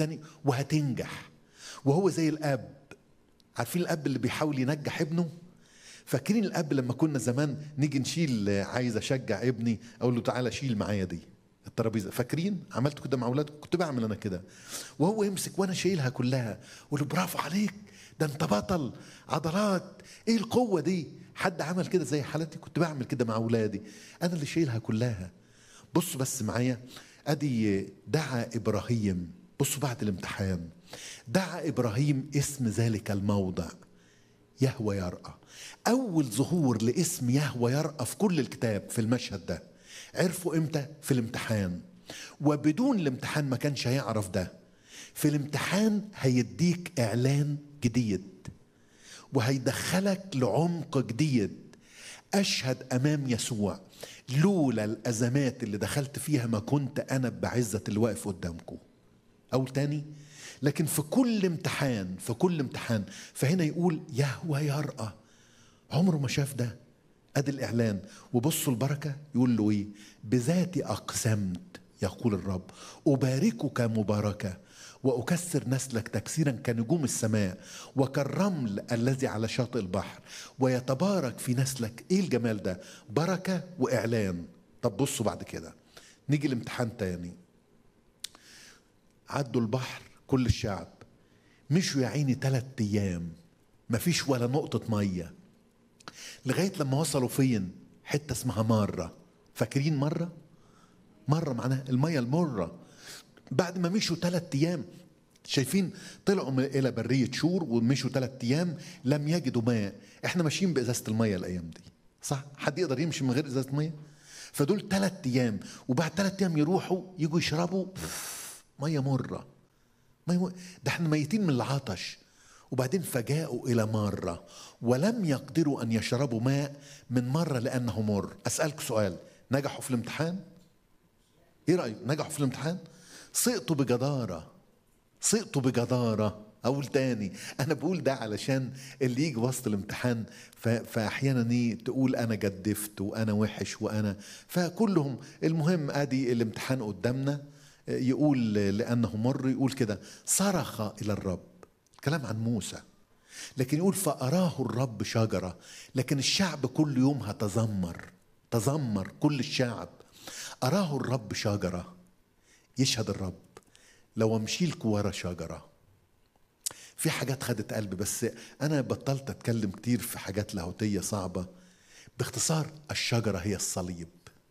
تاني وهتنجح وهو زي الاب عارفين الاب اللي بيحاول ينجح ابنه فاكرين الاب لما كنا زمان نيجي نشيل عايز اشجع ابني اقول له تعالى شيل معايا دي الترابيزه فاكرين عملت كده مع اولادكم كنت بعمل انا كده وهو يمسك وانا شايلها كلها اقول له برافو عليك ده انت بطل عضلات ايه القوه دي حد عمل كده زي حالتي كنت بعمل كده مع اولادي انا اللي شايلها كلها بصوا بس معايا ادي دعا ابراهيم بصوا بعد الامتحان دعا ابراهيم اسم ذلك الموضع يهوى يرأى اول ظهور لاسم يهوى يرأى في كل الكتاب في المشهد ده عرفوا امتى في الامتحان وبدون الامتحان ما كانش هيعرف ده في الامتحان هيديك اعلان جديد وهيدخلك لعمق جديد اشهد امام يسوع لولا الازمات اللي دخلت فيها ما كنت انا بعزه اللي واقف قدامكم او تاني لكن في كل امتحان في كل امتحان فهنا يقول يهوى يرأى عمره ما شاف ده ادي الاعلان وبصوا البركه يقول له ايه بذاتي اقسمت يقول الرب اباركك مباركه واكسر نسلك تكسيرا كنجوم السماء وكالرمل الذي على شاطئ البحر ويتبارك في نسلك ايه الجمال ده بركه واعلان طب بصوا بعد كده نيجي الامتحان تاني عدوا البحر كل الشعب مشوا يا عيني ثلاث ايام مفيش ولا نقطه ميه لغايه لما وصلوا فين حته اسمها مره فاكرين مره مره معناها الميه المره بعد ما مشوا ثلاث ايام شايفين طلعوا الى بريه شور ومشوا ثلاث ايام لم يجدوا ماء احنا ماشيين بازازه الميه الايام دي صح حد يقدر يمشي من غير ازازه ميه فدول ثلاث ايام وبعد ثلاث ايام يروحوا يجوا يشربوا ميه مره ميه مر... ده احنا ميتين من العطش وبعدين فجاءوا الى مره ولم يقدروا ان يشربوا ماء من مره لانه مر اسالك سؤال نجحوا في الامتحان ايه رايك نجحوا في الامتحان سقطوا بجداره سقطوا بجداره اقول تاني انا بقول ده علشان اللي يجي وسط الامتحان فاحيانا ايه تقول انا جدفت وانا وحش وانا فكلهم المهم ادي الامتحان قدامنا يقول لانه مر يقول كده صرخ الى الرب كلام عن موسى لكن يقول فاراه الرب شجره لكن الشعب كل يوم هتذمر تذمر كل الشعب اراه الرب شجره يشهد الرب لو امشي لكم ورا شجره في حاجات خدت قلبي بس انا بطلت اتكلم كتير في حاجات لاهوتيه صعبه باختصار الشجره هي الصليب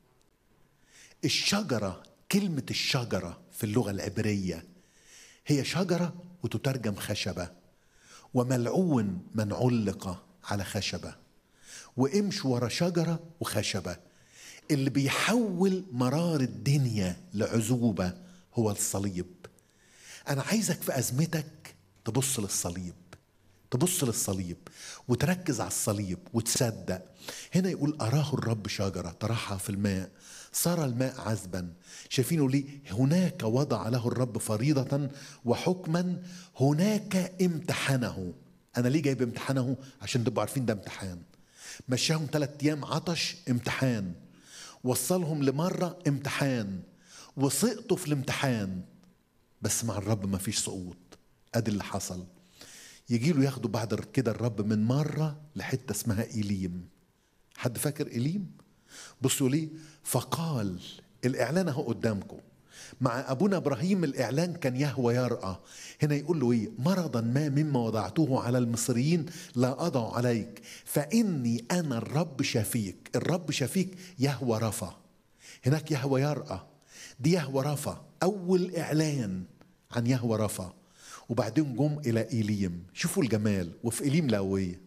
الشجره كلمه الشجره في اللغه العبريه هي شجره وتترجم خشبه وملعون من علق على خشبه وامشوا ورا شجره وخشبه اللي بيحول مرار الدنيا لعذوبه هو الصليب انا عايزك في ازمتك تبص للصليب تبص للصليب وتركز على الصليب وتصدق هنا يقول أراه الرب شجرة طرحها في الماء صار الماء عذبا شايفينه ليه هناك وضع له الرب فريضة وحكما هناك امتحنه أنا ليه جايب امتحانه عشان تبقوا عارفين ده امتحان مشاهم ثلاث أيام عطش امتحان وصلهم لمرة امتحان وسقطوا في الامتحان بس مع الرب ما فيش سقوط ادي اللي حصل يجي له ياخدوا بعد كده الرب من مرة لحتة اسمها إيليم حد فاكر إيليم بصوا ليه فقال الإعلان أهو قدامكم مع أبونا إبراهيم الإعلان كان يهوى يرأى هنا يقول له إيه مرضا ما مما وضعته على المصريين لا أضع عليك فإني أنا الرب شفيك الرب شفيك يهوى رفا هناك يهوى يرأى دي يهوى رفا أول إعلان عن يهوى رفا وبعدين جم إلى إيليم شوفوا الجمال وفي إيليم لاوية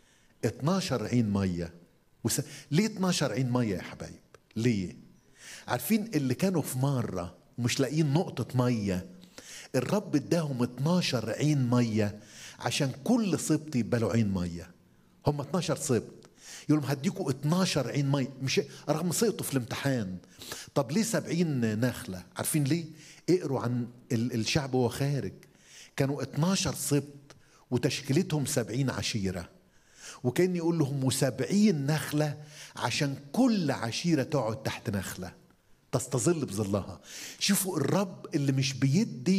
12 عين مية وس... ليه 12 عين مية يا حبايب ليه عارفين اللي كانوا في مرة ومش لاقيين نقطة مية الرب اداهم 12 عين مية عشان كل سبط يبقى له عين مية هم 12 سبط يقول لهم هديكوا 12 عين مية مش رغم سقطوا في الامتحان طب ليه 70 نخلة عارفين ليه اقروا عن الشعب وهو خارج كانوا 12 سبط وتشكيلتهم سبعين عشيرة وكان يقول لهم وسبعين نخلة عشان كل عشيرة تقعد تحت نخلة تستظل بظلها شوفوا الرب اللي مش بيدي